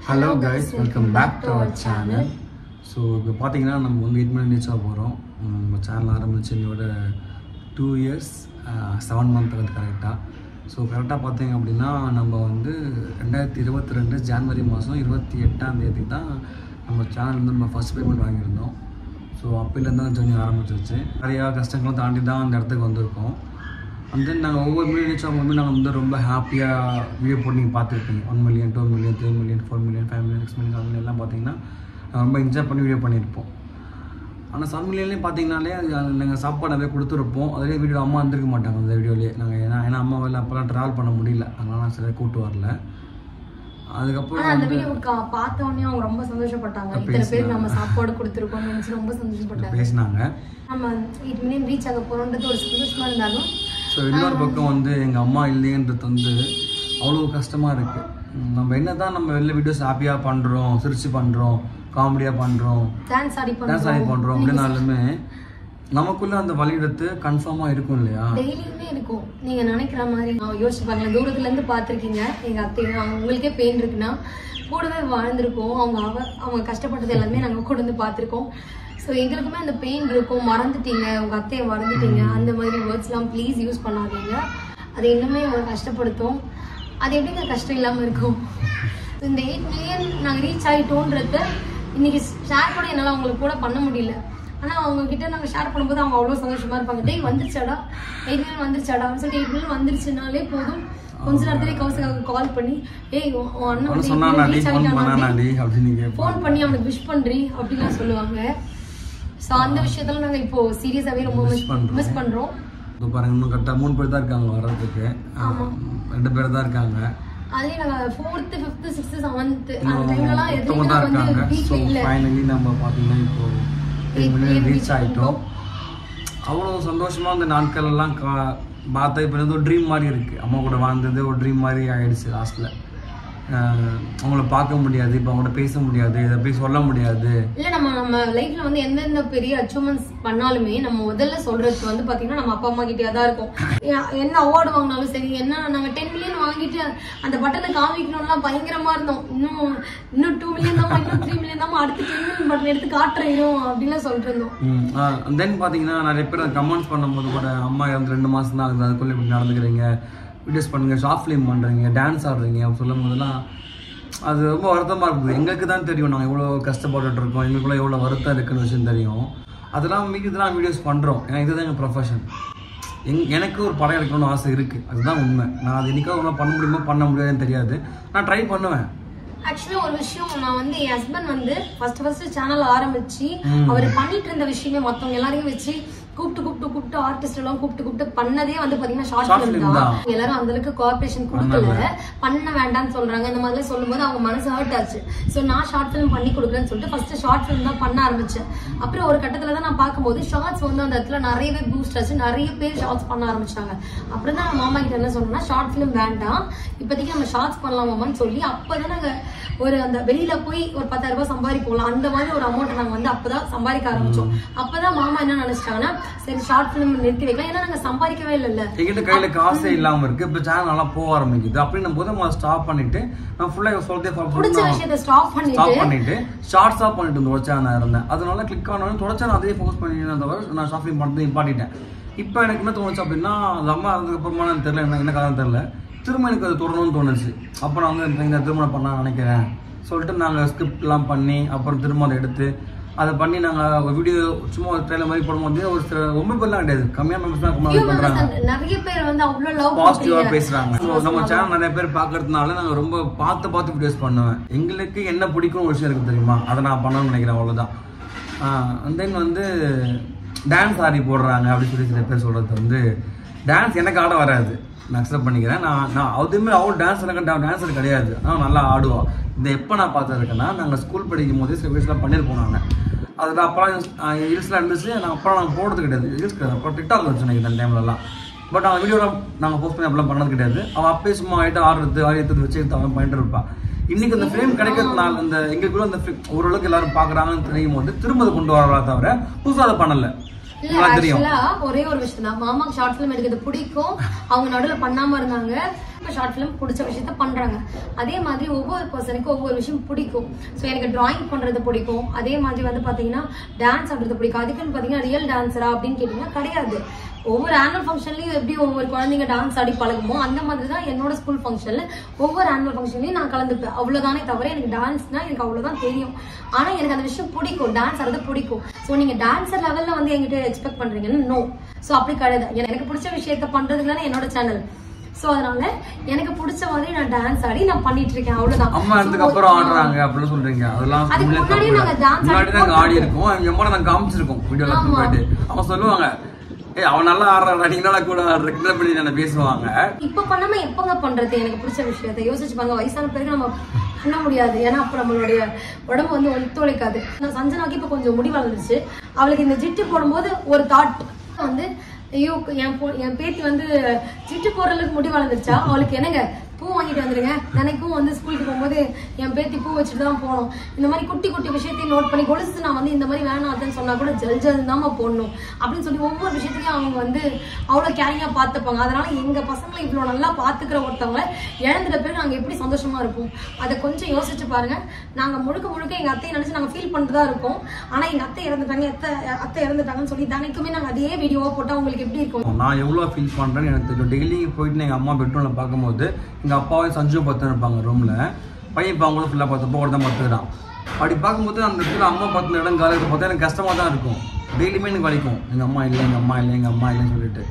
Hello guys welcome back to our channel so இப்போ பார்த்தீங்கன்னா நம்ம வந்து எயிட் மினிட் ரீச் ஆக போகிறோம் நம்ம சேனல் ஆரம்பிச்சு இன்னோட டூ இயர்ஸ் செவன் மந்த் வந்து கரெக்டாக ஸோ கரெக்டாக பார்த்தீங்க அப்படின்னா நம்ம வந்து ரெண்டாயிரத்தி இருபத்தி ரெண்டு ஜான்வரி மாதம் இருபத்தி எட்டாம் தேதி தான் நம்ம சேனல் வந்து நம்ம ஃபஸ்ட் பேமெண்ட் வாங்கியிருந்தோம் ஸோ அப்போலேருந்து தான் ஜர்னி ஆரம்பிச்சிருச்சு நிறையா கஷ்டங்களும் தாண்டி தான் அந்த இடத்துக்கு வந்திருக்கோம் அண்ட் தென் நாங்கள் ஒவ்வொரு மில்லியன் ரீச் ஆகும்போது நாங்கள் வந்து ரொம்ப ஹாப்பியாக வீடியோ போட்டு நீங்கள் பார்த்துருப்பீங்க one million two million three million four million five million six million seven எல்லாம் பார்த்தீங்கன்னா நாங்கள் ரொம்ப என்ஜாய் பண்ணி வீடியோ பண்ணியிருப்போம் ஆனால் சம் மில்லியன்லேயும் பார்த்தீங்கனாலே அது அது நாங்கள் சாப்பாடு நிறைய கொடுத்துருப்போம் அதே வீடியோ அம்மா வந்திருக்க மாட்டாங்க அந்த வீடியோலேயே நாங்கள் ஏன்னா ஏன்னா அம்மா வெளில அப்போல்லாம் ட்ராவல் பண்ண முடியல அதனால நான் சரியாக கூட்டு வரல அதுக்கப்புறம் ஆனா அந்த வந்து வீடியோ பார்த்த உடனே அவங்க ரொம்ப சந்தோஷப்பட்டாங்க இத்தனை பேருக்கு நம்ம சாப்பாடு கொடுத்துருக்கோம் நினைச்சு ரொம்ப சந்தோஷப்பட்டாங்க பேசினாங்க நம்ம எயிட் மில்லியன் ரீச் ஆக போறோன்றது ஒரு சந்தோஷமா இருந்தாலும் ஸோ இன்னொரு பக்கம் வந்து எங்கள் அம்மா இல்லையன்றது வந்து அவ்வளோ கஷ்டமாக இருக்குது நம்ம என்ன தான் நம்ம வெளில வீடியோஸ் ஹாப்பியாக பண்ணுறோம் சிரிச்சு பண்ணுறோம் காமெடியாக பண்ணுறோம் டான்ஸ் ஆடி டான்ஸ் ஆடி பண்ணுறோம் பண்ணுறோம் அப்படின்னாலுமே நமக்குள்ள அந்த வழியிடத்து கன்ஃபார்மாக இருக்கும் இல்லையா டெய்லியுமே இருக்கும் நீங்க நினைக்கிற மாதிரி நான் யோசிச்சு பாருங்க தூரத்துல இருந்து பார்த்திருக்கீங்க எங்க அத்தையும் அவங்க உங்களுக்கே பெயின் இருக்குன்னா கூடவே வாழ்ந்திருக்கோம் அவங்க அவ அவங்க கஷ்டப்பட்டது எல்லாமே நாங்க கூட இருந்து பார்த்திருக்கோம் ஸோ எங்களுக்குமே அந்த பெயின் இருக்கும் மறந்துட்டீங்க உங்க அத்தையை மறந்துட்டீங்க அந்த மாதிரி வேர்ட்ஸ்லாம் ப்ளீஸ் யூஸ் பண்ணாதீங்க அது இன்னுமே உங்களை கஷ்டப்படுத்தும் அது எப்படிங்க கஷ்டம் இல்லாம இருக்கும் இந்த எயிட் மில்லியன் நாங்கள் ரீச் ஆகிட்டோன்றது இன்னைக்கு ஷேர் கூட என்னால் அவங்களுக்கு கூட பண்ண முடியல ஆனால் அவங்க கிட்ட நாங்கள் ஷேர் பண்ணும்போது அவங்க அவ்வளோ சந்தோஷமா இருப்பாங்க டேய் வந்துருச்சாடா எயிட் மில்லியன் வந்துருச்சாடா அப்படின்னு சொல்லிட்டு எயிட் மில்லியன் வந்துருச்சுனாலே போதும் கொஞ்ச நேரத்திலே கௌசகாவுக்கு கால் பண்ணி ஏய் உன் உன் அண்ணன் அவன் வந்து சொன்னானாடி reach ஃபோன் ஆகிட்டானாடி. பண்ணானாடி அப்படின்னு கேட்போம் ஃபோன் பண்ணி அவனுக்கு விஷ் பண்றி அப்படிலாம் சொல்லுவாங்க ஸோ அந்த விஷயத்துல நாங்கள் இப்போ சீரியஸாகவே ரொம்ப Miss மிஸ் பண்றோம். மிஸ் பண்றோம் இப்போ பாருங்க இன்னும் கரெக்டாக மூணு பேர் தான் இருக்காங்க வர்றதுக்கு ரெண்டு பேர் தான் இருக்காங்க அதே நாங்கள் ஃபோர்த்து ஃபிஃப்த்து சிக்ஸ்த்து செவன்த்து அந்த இன்னும் டைம்லலாம் மொத்தமாக எதுவுமே தான் வந்து இருக்காங்க ஸோ வீட்டில் இல்லை ஃபைனலி நம்ம பார்த்தீங்கன்னா இப்போ Eight million ரீச் reach ஆகிட்டோம் அவ்வளோ சந்தோஷமாக அந்த நாட்கள் எல்லாம் கா பார்த்தா இப்போ வந்து ஒரு ட்ரீம் மாதிரி இருக்குது அம்மா கூட வாழ்ந்தது ஒரு ட்ரீம் மாதிரி ஆயிடுச்சு லாஸ்ட்டில் அவங்கள பார்க்க முடியாது இப்போ அவங்கள்ட்ட பேச முடியாது இதை போய் சொல்ல முடியாது இல்ல நம்ம நம்ம லைஃப்ல வந்து எந்தெந்த பெரிய அச்சீவ்மெண்ட்ஸ் பண்ணாலுமே நம்ம முதல்ல சொல்றது வந்து பாத்தீங்கன்னா நம்ம அப்பா அம்மா கிட்டே தான் இருக்கும் ஏ- என்ன அவார்டு வாங்கினாலும் சரி என்ன நாங்க டென் மில்லியன் வாங்கிட்டு அந்த பட்டனை காமிக்கணும்லாம் பயங்கரமா இருந்தோம் இன்னும் இன்னும் டூ மில்லியன் தான் இன்னும் த்ரீ மில்லியன் தான் அடுத்து டென் மில்லியன் பட்டன் எடுத்து காட்டுறோம் அப்படின்லாம் சொல்லிட்டு இருந்தோம் தென் பார்த்தீங்கன்னா நிறைய பேர் கமெண்ட்ஸ் பண்ணும்போது கூட அம்மா வந்து ரெண்டு மாதம் தான் ஆகுது அதுக்குள்ளே இப்படி நடந்துக்கிறீங்க வீடியோஸ் பண்ணுங்க ஷார்ட் ஃபிலிம் பண்ணுறீங்க டான்ஸ் ஆடுறீங்க அப்படி சொல்லும் போதெல்லாம் அது ரொம்ப வருத்தமாக இருக்குது எங்களுக்கு தான் தெரியும் நாங்கள் எவ்வளோ கஷ்டப்பட்டுட்டு இருக்கோம் எங்களுக்குள்ள எவ்வளோ வருத்தம் இருக்குன்னு விஷயம் தெரியும் அதெல்லாம் மீதிலாம் வீடியோஸ் பண்ணுறோம் ஏன்னா இதுதான் எங்கள் ப்ரொஃபஷன் எங் எனக்கு ஒரு படம் எடுக்கணும்னு ஆசை இருக்குது அதுதான் உண்மை நான் அது என்னைக்காவது ஒன்றா பண்ண முடியுமா பண்ண முடியாதுன்னு தெரியாது நான் ட்ரை பண்ணுவேன் ஆக்சுவலா ஒரு விஷயம் நான் வந்து என் ஹஸ்பண்ட் வந்து ஃபர்ஸ்ட் ஃபர்ஸ்ட் சேனல் ஆரம்பிச்சு அவர் பண்ணிட்டு இருந்த விஷயமே மத்தவங்க எல்லாரையும் வச்சு கூப்பிட்டு கூப்பிட்டு கூப்பிட்டு ஆர்டிஸ்ட் எல்லாம் கூப்பிட்டு கூப்பிட்டு பண்ணதே வந்து பாத்தீங்கன்னா ஷார்ட் Short ஃபிலிம் film தான் தான். எல்லாரும் அந்த அளவுக்கு கோஆபரேஷன் கொடுக்கல பண்ண வேண்டாம்னு சொல்றாங்க இந்த மாதிரிலாம் சொல்லும்போது அவங்க மனசு ஹர்ட் ஆச்சு ஸோ நான் ஷார்ட் ஃபிலிம் பண்ணி கொடுக்குறேன்னு சொல்லிட்டு ஃபர்ஸ்ட் ஷார்ட் ஃபிலிம் தான் பண்ண ஆரம்பிச்சேன் அப்புறம் ஒரு கட்டத்துல தான் நான் பார்க்கும்போது ஷார்ட்ஸ் வந்து அந்த இடத்துல நிறையவே பூஸ்ட் ஆச்சு நிறைய பேர் ஷார்ட்ஸ் பண்ண ஆரம்பிச்சாங்க அப்புறம் தான் நான் மாமா கிட்ட என்ன சொன்னேன்னா ஷார்ட் ஃபிலிம் வேண்டாம் இப்போதைக்கு நம்ம ஷார்ட்ஸ் பண்ணலாமான்னு சொல்லி அப்பதான் நாங்க ஒரு அந்த வெளியில போய் ஒரு பத்தாயிரம் ரூபாய் சம்பாதிப்போம்ல அந்த மாதிரி ஒரு அமௌண்ட் நாங்க வந்து அப்பதான் சம்பாதிக்க ஆரம்பிச்சோம் அப்பதான் மாமா என்ன நினைச்சிட்டாங்கன்னா சரி ஷார்ட் ஃபிலிம் நிறுத்தி வைக்கலாம் ஏன்னா நாங்க சம்பாதிக்கவே இல்லைல்ல என்கிட்ட கையில காசே இல்லாம இருக்கு இப்ப சேனல் நல்லா போக ஆரம்பிக்குது அப்படின்னும் போது நம்ம ஸ்டாப் பண்ணிட்டு நான் ஃபுல்லா சொல்றதே ஃபாலோ பிடிச்ச பண்ணி விஷயத்த ஸ்டாப் பண்ணிட்டு ஸ்டாப் பண்ணிட்டு ஷார்ட்ஸா பண்ணிட்டு இருந்த ஒரு சேனல் இருந்தேன் அதனால கிளிக் ஆனவங்க தொடச்சா நான் அதே ஃபோக்கஸ் பண்ணிட்டு தவிர நான் ஷாப்பிங் பண்ணி நிப்பாட்டிட்டேன் இப்போ எனக்கு என்ன தோணுச்சு அப்படின்னா அது அம்மா அதுக்கு அப்புறமா எனக்கு தெரியல என்ன என்ன கதை தெரியல திரும்ப எனக்கு அது தொடரணும்னு தோணுச்சு அப்புறம் வந்து இந்த- இந்த திருமணம் பண்ண நினைக்கிறேன் சொல்லிட்டு நாங்கள் ஸ்கிரிப்ட்லாம் பண்ணி அப்புறம் திரும்ப அதை எடுத்து அதை பண்ணி நாங்கள் வீடியோ சும்மா ஒரு ட்ரெயிலர் மாதிரி போடும்போது ஒரு சில ரொம்ப பேர்லாம் கிடையாது கம்மியான மெம்பர்ஸ் தான் few கமெண்ட் members பண்ணுறாங்க and நிறைய பேர் வந்து அவ்வளவு லவ் பாசிட்டிவா பேசுறாங்க So, நம்ம சேனல் நிறைய பேர் பாக்குறதுனால நாங்க ரொம்ப பார்த்து பார்த்து வீடியோஸ் பண்ணுவேன் எங்களுக்கு என்ன பிடிக்கும் ஒரு விஷயம் இருக்கு தெரியுமா அதை நான் பண்ணணும்னு நினைக்கிறேன் அவ்வளவுதான் அண்ட் தென் வந்து டான்ஸ் ஆடி போடுறாங்க அப்படின்னு சொல்லி சில பேர் சொல்றது வந்து டான்ஸ் எனக்கு ஆட வராது நான் அக்செப்ட் பண்ணிக்கிறேன் நான் நான் அதுவுமே அவள் டான்ஸ் எனக்கு டான்ஸர் கிடையாது ஆனால் நல்லா ஆடுவா இந்த எப்போ நான் பார்த்துருக்கேன்னா நாங்கள் ஸ்கூல் படிக்கும் போதே சில வீடியோஸ்லாம் பண்ணியிருப்போம் நாங்கள் அதில் அப்போலாம் ரீல்ஸ்லாம் இருந்துச்சு நான் அப்புறம் நாங்கள் போடுறது கிடையாது ரீல்ஸ் கிடையாது அப்புறம் டிக்டாக் வச்சு நினைக்கிறேன் அந்த டைம்லலாம் பட் அவன் வீடியோலாம் நாங்கள் போஸ்ட் பண்ணி அப்படிலாம் பண்ணது கிடையாது அவன் அப்பயே சும்மா ஆகிட்டு ஆடுறது ஆடியத்தை வச்சு எடுத்து அவன் பண்ணிட்டு இருப்பான் இன்னைக்கு அந்த ஃப்ரேம் கிடைக்கிறதுனால அந்த எங்களுக்குள்ள அந்த frame ஓரளவுக்கு எல்லாரும் பார்க்குறாங்கன்னு தெரியும் போது திரும்ப அதை கொண்டு வரலாம் தவிர புதுசாக அதை பண்ணல இல்ல உங்களுக்கு தெரியும் ஆக்சுவலா ஒரே ஒரு விஷயம் தான் மாமாக்கு ஷார்ட் ஃபிலிம் எடுக்கிறது பிடிக்கும் அவங்க நடுவுல பண்ணாம இருந்தாங்க இப்போ ஷார்ட் ஃபிலிம் பிடிச்ச விஷயத்த பண்றாங்க அதே மாதிரி ஒவ்வொரு பர்சனுக்கும் ஒவ்வொரு விஷயம் பிடிக்கும் ஸோ எனக்கு டிராயிங் பண்றது பிடிக்கும் அதே மாதிரி வந்து பாத்தீங்கன்னா டான்ஸ் ஆடுறது பிடிக்கும் அதுக்குன்னு பாத்தீங்கன்னா ரியல் டான்ஸரா அப்படின்னு கேட்டீங்கன்னா கிடையாது ஒவ்வொரு ஆனுவல் ஃபங்க்ஷன்லயும் எப்படி ஒவ்வொரு குழந்தைங்க டான்ஸ் ஆடி பழகுமோ அந்த மாதிரி தான் என்னோட ஸ்கூல் ஃபங்க்ஷன்ல ஒவ்வொரு ஆனுவல் ஃபங்க்ஷன்லயும் நான் கலந்துப்பேன் அவ்வளவுதானே தவிர எனக்கு டான்ஸ்னா எனக்கு அவ்வளவுதான் தெரியும் ஆனா எனக்கு அந்த விஷயம் பிடிக்கும் டான்ஸ் ஆடுறது பிடிக்கும் ஸோ நீங்க டான்ஸர் லெவல்ல வந்து என்கிட்ட எக்ஸ்பெக்ட் பண்றீங்கன்னு நோ ஸோ அப்படி கிடையாது எனக்கு பிடிச்ச விஷயத்த பண்றதுக்கு என்னோட சேனல் ஸோ அதனால எனக்கு பிடிச்ச மாதிரி நான் டான்ஸ் ஆடி நான் பண்ணிட்டு இருக்கேன் அவ்வளவுதான் அம்மா இருந்ததுக்கு அப்புறம் ஆடுறாங்க அப்படின்னு சொல்றீங்க அதெல்லாம் அதுக்கு உண்மையிலே முன்னாடியே தப்பு. நாங்க dance முன்னாடி ஆடி நாங்க ஆடி இருக்கோம் எங்க அம்மா நாங்க காமிச்சிருக்கோம் வீடியோல ஆமா. போயிட்டு அவன் சொல்லுவாங்க ஏய் அவன் நல்லா ஆடுறான் நீங்க நல்லா கூட ஆடுற கிண்டல் பண்ணி என்ன பேசுவாங்க இப்ப பண்ணாம எப்பங்க பண்றது எனக்கு பிடிச்ச விஷயத்த யோசிச்சு பாருங்க வயசான பிறகு நம்ம பண்ண முடியாது ஏன்னா அப்ப நம்மளுடைய உடம்பு வந்து ஒத்துழைக்காது நான் சஞ்சனாக்கு இப்ப கொஞ்சம் முடி வளர்ந்துச்சு அவளுக்கு இந்த ஜிட்டு போடும்போது ஒரு தாட் வந்து ஐயோ என் பொ- என் பேத்தி வந்து ஜிட்டு போடுறதுக்கு முடி வளர்ந்துருச்சா அவளுக்கு என்னங்க பூ வாங்கிட்டு வந்துருங்க தினைக்கும் வந்து ஸ்கூலுக்கு போகும்போது என் பேத்தி பூ வச்சுட்டு தான் போகணும் இந்த மாதிரி குட்டி குட்டி விஷயத்தையும் நோட் பண்ணி கொலுசு நான் வந்து இந்த மாதிரி வேணாம் சொன்னா கூட ஜல் ஜல் தாம்மா போடணும் அப்படின்னு சொல்லி ஒவ்வொரு விஷயத்தையும் அவங்க வந்து அவ்வளோ கேரிங்கா பார்த்துப்பாங்க அதனால எங்க பசங்களை இவ்வளோ நல்லா பார்த்துக்கிற ஒருத்தவங்க இழந்துட்ட பேர் நாங்க எப்படி சந்தோஷமா இருப்போம் அதை கொஞ்சம் யோசிச்சு பாருங்க நாங்க முழுக்க முழுக்க எங்க அத்தையை நினைச்சு நாங்க ஃபீல் பண்ணிட்டு இருக்கோம் ஆனா எங்க அத்தை இறந்துட்டாங்க அத்தை அத்தை இறந்துட்டாங்கன்னு சொல்லி தினைக்குமே நாங்க அதே வீடியோவா போட்டா உங்களுக்கு எப்படி இருக்கும் நான் எவ்வளோ ஃபீல் பண்ணுறேன்னு எனக்கு தெரியும் டெய்லி போயிட்டு எங்கள் அம்மா பெட்ரூமில் பார்க்கும்போது எங்கள் அப்பாவும் சஞ்சு பார்த்து இருப்பாங்க ரூமில் பையன் இப்போ அவங்களும் ஃபுல்லாக பார்த்தப்போ ஒரு தான் பார்த்துக்கிறான் அப்படி பார்க்கும்போது அந்த இடத்துல அம்மா பார்த்த இடம் காலையில் பார்த்தா எனக்கு கஷ்டமாக தான் இருக்கும் டெய்லியுமே எனக்கு வலிக்கும் எங்கள் அம்மா இல்லை எங்கள் அம்மா இல்லை எங்கள் அம்மா இல்லைன்னு சொல்லிட்டு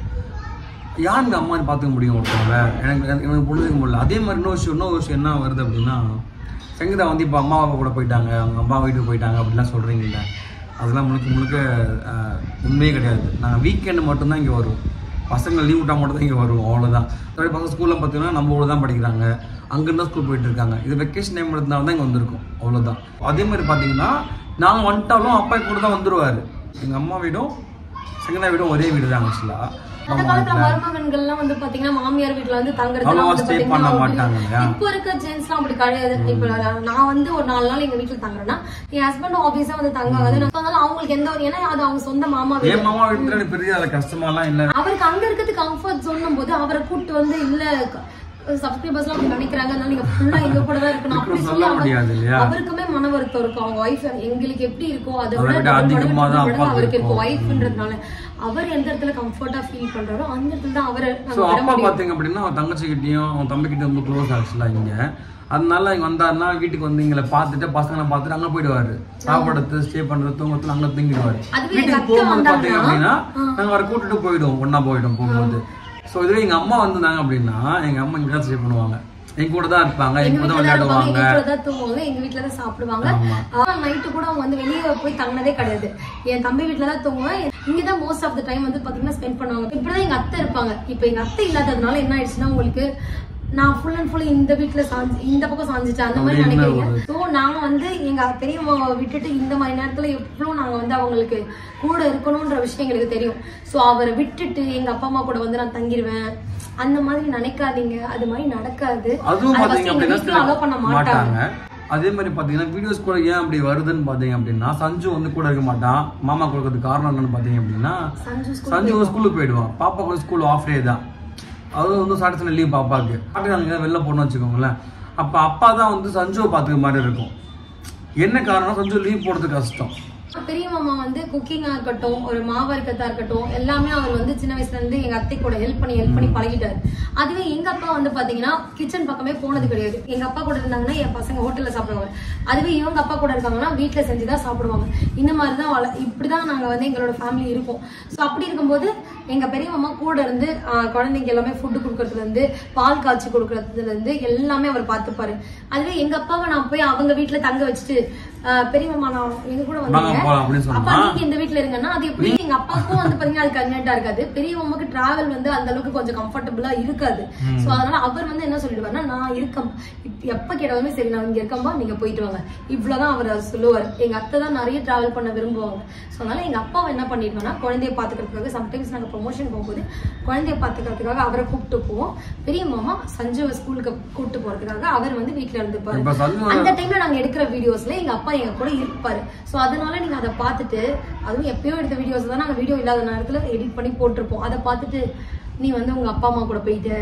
யார் எங்கள் அம்மா பார்த்துக்க முடியும் ஒருத்தவங்க எனக்கு எனக்கு எனக்கு புரிஞ்சுக்க முடியல அதே மாதிரி இன்னொரு விஷயம் இன்னொரு விஷயம் என்ன வருது அப்படின்னா சங்கீதா வந்து இப்போ அம்மா அப்பா கூட போயிட்டாங்க அவங்க அம்மா வீட்டுக்கு போயிட்டாங்க அப்படிலாம் சொல்கிறீங்கல்ல அதெல்லாம் முழுக்க முழுக்க ஆஹ், உண்மையே கிடையாது நாங்கள் வீக்கெண்டு மட்டும்தான் இங்கே வருவோம் பசங்க லீவ் விட்டால் மட்டும் தான் இங்கே வருவோம் அவ்வளோதான் அப்படி பசங்க ஸ்கூலில் பார்த்தீங்கன்னா நம்ம ஊரில் தான் படிக்கிறாங்க அங்கேருந்து ஸ்கூல் போயிட்டு இருக்காங்க இது வெக்கேஷன் டைம் எடுத்தனால தான் இங்கே வந்திருக்கோம் அவ்வளோதான் அதே மாதிரி பார்த்தீங்கன்னா நாங்கள் வந்துட்டாலும் அப்பா கூட தான் வந்துருவார் எங்கள் அம்மா வீடும் சங்கீதா வீடும் ஒரே வீடு தான் ஆக்சுவலாக அந்த காலத்துல மருமகன்கள்லாம் வந்து பாத்தீங்கன்னா மாமியார் வீட்டுல வந்து தங்குறது அவ்வளவா stay பண்ண மாட்டாங்க இல்லையா? இப்போ இருக்க ஜென்ஸ்லாம் அப்படி கிடையாது இப்ப நான் வந்து ஒரு நாலு நாள் எங்க வீட்டுல தங்குறேன்னா என் ஹஸ்பண்ட் ஆபீஸா வந்து தங்காது நான் அதனால அவங்களுக்கு எந்த ஒரு ஏன்னா அது அவங்க சொந்த மாமா வீடு என் மாமா வீட்டுல எனக்கு பெரிய அது கஷ்டமாலாம் இல்லை அவருக்கு அங்க இருக்கிறது கம்ஃபர்ட் சொல்லும் போது அவரை கூட்டு வந்து இல்ல சப்ஸ்கிரைபர்ஸ்லாம் அப்படி நினைக்கிறாங்க அதனால நீங்க ஃபுல்லா எங்க கூட தான் இருக்கணும் அப்படி சொல்ல சொல்லி அவர்- முடியாது இல்லையா? அவருக்குமே மன வருத்தம் இருக்கும் அவங்க ஒய்ஃப் எங்களுக்கு எப்படி இருக்கோ அதை அதை விட விட double அதிகமா மடங்கு தான் மடங்கு அப்பாவுக்கு அவருக்கு இருக்கும் இருக்கும். ஒய்ஃப்ன்றதுனால அவர் எந்த இடத்துல கம்ஃபர்ட்டா ஃபீல் பண்றாரோ அந்த இடத்துல தான் அவரை ஸோ நாங்க விட அப்பா முடியும் பார்த்தீங்க அப்படின்னா அவன் தங்கச்சிக்கிட்டையும் அவன் தம்பிக்கிட்ட ரொம்ப க்ளோஸ் ஆக்சுவலாக இங்கே அதனால இங்கே வந்தாருன்னா வீட்டுக்கு வந்து எங்களை பார்த்துட்டு பசங்களை பார்த்துட்டு அங்கே போயிடுவாரு சாப்பிடுறது ஸ்டே பண்ணுறது தூங்கறது அங்கே தூங்கிடுவாரு அதுவே வீட்டுக்கு எங்க அத்தை போகும்போது பார்த்தீங்க வந்தாங்கன்னா, அப்படின்னா நாங்கள் அவரை கூட்டிட்டு போயிடுவோம் ஒன்றா போயிடும் போகும்போது ஸோ இதுவே எங்கள் அம்மா வந்திருந்தாங்க அப்படின்னா எங்கள் அம்மா இங்கே தான் ஸ்டே பண்ணுவாங்க எங்க கூட தான் இருப்பாங்க எங்க எங்க கூட வீட்டுல தான் இருப்பாங்க விளையாடுவாங்க எங்க வீட்டுல தான் தூங்குவாங்க எங்க வீட்டுல தான் சாப்பிடுவாங்க ஆனா நைட்டு கூட அவங்க வந்து வெளியே போய் தங்கினதே கிடையாது என் தம்பி வீட்டுல தான் தூங்குவேன் இங்கதான் மோஸ்ட் ஆஃப் த டைம் வந்து பாத்தீங்கன்னா ஸ்பெண்ட் பண்ணுவாங்க இப்படிதான் எங்க அத்தை இருப்பாங்க இப்ப எங்க அத்தை இல்லாததுனால என்ன ஆயிடுச்சுன்னா உங்களுக்கு நான் ஃபுல் அண்ட் ஃபுல் இந்த வீட்டுல சாஞ்சு இந்த பக்கம் சாஞ்சிட்டேன் அந்த மாதிரி அப்படி என்ன நினைக்கிறீங்க ஸோ நாங்க வந்து எங்க பெரியம்மாவை விட்டுட்டு இந்த மாதிரி நேரத்துல எவ்வளவு நாங்க வந்து அவங்களுக்கு கூட இருக்கணும்ன்ற விஷயம் எங்களுக்கு தெரியும் ஸோ அவரை விட்டுட்டு எங்க அப்பா அம்மா கூட வந்து நான் தங்கிடுவேன் அந்த மாதிரி நினைக்காதீங்க அது மாதிரி நடக்காது அதுவும் அது பாத்தீங்க first எங்க அப்படின்னா வீட்ல allow பண்ண மாட்டாங்க மாட்டாங்க அதே மாதிரி பாத்தீங்கன்னா வீடியோஸ் கூட ஏன் அப்படி வருதுன்னு பாத்தீங்க அப்படின்னா சஞ்சு வந்து கூட இருக்க மாட்டான் மாமா கொடுக்கறதுக்கு காரணம் என்னன்னு பாத்தீங்க அப்படின்னா சஞ்சு school சஞ்சு வந்து ஸ்கூலுக்கு போயிடுவான் பாப்பா கூட ஸ்கூல் ஆஃப் டே தான் அது வந்து சாட்டர்டே லீவ் பாப்பாக்கு சாட்டர்டே நாங்கள் வெளில போனோம்னு வச்சுக்கோங்களேன் அப்போ அப்பா தான் வந்து சஞ்சுவை பார்த்துக்க மாதிரி இருக்கும் என்ன காரணம் சஞ்சு லீவ் போடுறது கஷ்டம் பெரிய மாமா வந்து குக்கிங்கா இருக்கட்டும் ஒரு மாவு இருக்கத்தா இருக்கட்டும் எல்லாமே அவர் வந்து சின்ன வயசுல இருந்து எங்க அத்தை கூட ஹெல்ப் பண்ணி ஹெல்ப் பண்ணி பழகிட்டாரு அதுவே எங்க அப்பா வந்து பாத்தீங்கன்னா கிச்சன் பக்கமே போனது கிடையாது எங்க அப்பா கூட இருந்தாங்கன்னா என் பசங்க ஹோட்டல்ல சாப்பிடுவாங்க அதுவே இவங்க அப்பா கூட இருக்காங்கன்னா வீட்டுல செஞ்சுதான் சாப்பிடுவாங்க இந்த மாதிரிதான் வள இப்படிதான் நாங்க வந்து எங்களோட ஃபேமிலி இருப்போம் சோ அப்படி இருக்கும்போது எங்க பெரிய மாமா கூட இருந்து ஆஹ், குழந்தைங்க எல்லாமே ஃபுட்டு கொடுக்கறதுல இருந்து பால் காய்ச்சி கொடுக்கறதுல இருந்து எல்லாமே அவர் பார்த்துப்பாரு அதுவே எங்க அப்பாவை நான் போய் அவங்க வீட்டுல தங்க வச்சுட்டு ஆஹ், பெரிய மாமா நான் எங்க கூட வாங்க வந்தீங்க போலாம் அப்படின்னு அப்பா சொன்னா நீங்க இந்த வீட்ல இருங்கன்னா அது எப்படி எங்க அப்பாவுக்கும் வந்து பாத்தீங்கன்னா அது கன்வென்ட்டா இருக்காது பெரியவங்களுக்கு டிராவல் வந்து அந்த அளவுக்கு கொஞ்சம் கம்ஃபர்டபுளா இருக்காது சோ அதனால அவர் வந்து என்ன சொல்லிடுவாருன்னா நான் இருக்கேன் இப்ப எப்ப கேட்டாலுமே சரி நான் இங்க இருக்கம்பா நீங்க போயிட்டு வாங்க இவ்வளவுதான் அவர் சொல்லுவார் எங்க அத்தை தான் நிறைய டிராவல் பண்ண விரும்புவாங்க சோ அதனால எங்க அப்பாவை என்ன பண்ணிடுவாங்கன்னா குழந்தைய பாத்துக்கிறதுக்காக சம்டைம்ஸ் நாங்க ப்ரொமோஷன் போகும்போது குழந்தைய பாத்துக்கிறதுக்காக அவரை கூப்பிட்டு போவோம் பெரிய மாமா சஞ்சுவை ஸ்கூலுக்கு கூப்பிட்டு போறதுக்காக அவர் வந்து வீட்டுல இருந்துப்பாரு இப்ப சஞ்சு அந்த டைம்ல நாங்க எடுக்கிற வீடியோஸ்ல எங்க அப்பா எங்க கூட இருப்பாரு சோ அதனால நீங்க அதை பார்த்துட்டு அதுவும் எப்பயோ எடுத்த வீடியோஸ் தான் நாங்க வீடியோ இல்லாத நேரத்துல எடிட் பண்ணி போட்டிருப்போம் அதை பார்த்துட்டு நீ வந்து உங்க அப்பா அம்மா கூட போயிட்ட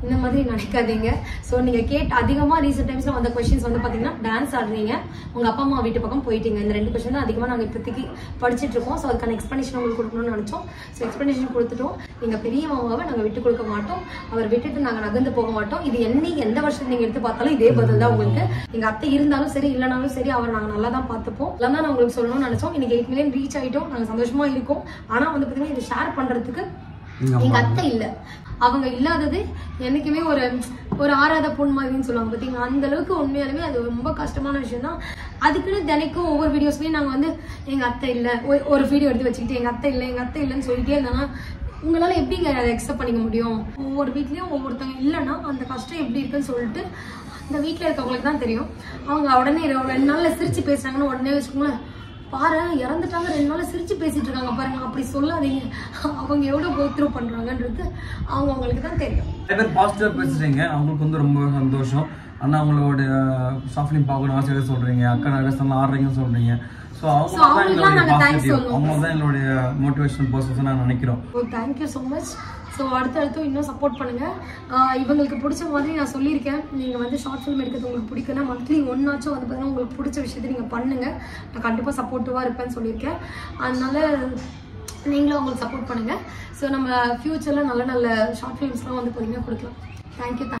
இந்த மாதிரி நினைக்காதீங்க ஸோ நீங்கள் கேட் அதிகமாக ரீசெண்ட் டைம்ஸில் வந்த கொஷின்ஸ் வந்து பார்த்தீங்கன்னா டான்ஸ் ஆடுறீங்க உங்கள் அப்பா அம்மா வீட்டு பக்கம் போயிட்டீங்க இந்த ரெண்டு கொஷின் தான் அதிகமாக நாங்கள் இப்போதைக்கு படிச்சுட்டு இருக்கோம் ஸோ அதுக்கான எக்ஸ்ப்ளனேஷன் உங்களுக்கு கொடுக்கணும்னு நினச்சோம் ஸோ எக்ஸ்ப்ளனேஷன் கொடுத்துட்டோம் எங்கள் பெரிய மாமாவை நாங்கள் விட்டு கொடுக்க மாட்டோம் அவர் விட்டுட்டு நாங்கள் நகர்ந்து போக மாட்டோம் இது என்னை எந்த வருஷம் நீங்கள் எடுத்து பார்த்தாலும் இதே பதில் தான் உங்களுக்கு எங்கள் அத்தை இருந்தாலும் சரி இல்லைனாலும் சரி அவர் நாங்கள் நல்லா தான் பார்த்துப்போம் எல்லாம் தான் நான் உங்களுக்கு சொல்லணும்னு நினச்சோம் இன்னைக்கு எயிட் மில்லியன் ரீச் ஆகிட்டோம் நாங்கள் சந்தோஷமா இருக்கோம் ஆனால் வந்து பார்த்தீங்கன்னா இதை ஷேர் பண்ணுறதுக்கு எங்க எங்க அம்மா அத்தை இல்ல அவங்க இல்லாதது என்னைக்குமே ஒரு ஒரு ஆறாத பொண்ணு மாதிரின்னு சொல்லுவாங்க பாத்தீங்களா அந்த அளவுக்கு உண்மையாலுமே அது ரொம்ப கஷ்டமான விஷயம் தான் அதுக்குன்னு தினைக்கும் ஒவ்வொரு வீடியோஸ்லயும் நாங்க வந்து எங்க அத்தை இல்ல ஒரு- ஒரு வீடியோ எடுத்து வச்சுக்கிட்டு எங்க அத்தை இல்ல எங்க அத்தை இல்லைன்னு சொல்லிட்டே இருந்தாங்கன்னா உங்களால எப்படிங்க அதை அக்செப்ட் பண்ணிக்க முடியும் ஒவ்வொரு வீட்லயும் ஒவ்வொருத்தவங்க இல்லைன்னா அந்த கஷ்டம் எப்படி இருக்குன்னு சொல்லிட்டு அந்த வீட்ல இருக்கவங்களுக்கு தான் தெரியும் அவங்க உடனே ரெ- ரெண்டு நாள்ல சிரிச்சு பேசுறாங்கன்னு உடனே வச்சுக்கோங்களேன் பாரு இறந்துட்டாங்க ரெண்டு நாள் சிரிச்சு பேசிட்டு இருக்காங்க பாருங்க அப்படி சொல்லாதீங்க அவங்க எவ்வளவு கோத்ரூ பண்றாங்கன்றது அவங்க அவங்களுக்கு தான் தெரியும் நிறைய பேர் பாசிட்டிவாக பேசுறீங்க அவங்களுக்கு வந்து ரொம்ப சந்தோஷம் அண்ணா அவங்களோட சாஃப்ட்லிங் பார்க்கணும் ஆசையாக சொல்றீங்க அக்கா நிறைய சந்தம் ஆடுறீங்கன்னு சொல்றீங்க ஸோ அவங்க So, தான் அவங்களுக்குலாம் எங்களுடைய நாங்க thanks பாசிட்டிவ் சொல்லணும். அவங்க தான் எங்களுடைய மோட்டிவேஷன் பர்சன்ஸ் நான் நினைக்கிறோம் oh thank you so much so அடுத்தடுத்து இன்னும் சப்போர்ட் பண்ணுங்க ஆஹ் இவங்களுக்கு பிடிச்ச மாதிரி நான் சொல்லியிருக்கேன் நீங்க வந்து ஷார்ட் ஃபிலிம் எடுக்கிறது உங்களுக்கு பிடிக்குன்னா மந்த்லி ஒன்னாச்சும் வந்து பார்த்தீங்கன்னா உங்களுக்கு பிடிச்ச விஷயத்தை நீங்க பண்ணுங்க நான் கண்டிப்பாக சப்போர்ட்டிவாக இருப்பேன்னு சொல்லியிருக்கேன் அதனால நீங்களும் அவங்களுக்கு சப்போர்ட் பண்ணுங்க ஸோ நம்ம ஃப்யூச்சரில் நல்ல நல்ல ஷார்ட் ஃபிலிம்ஸ்லாம் வந்து பார்த்தீங்கன்னா கொடுக்கலாம் தேங்க்யூ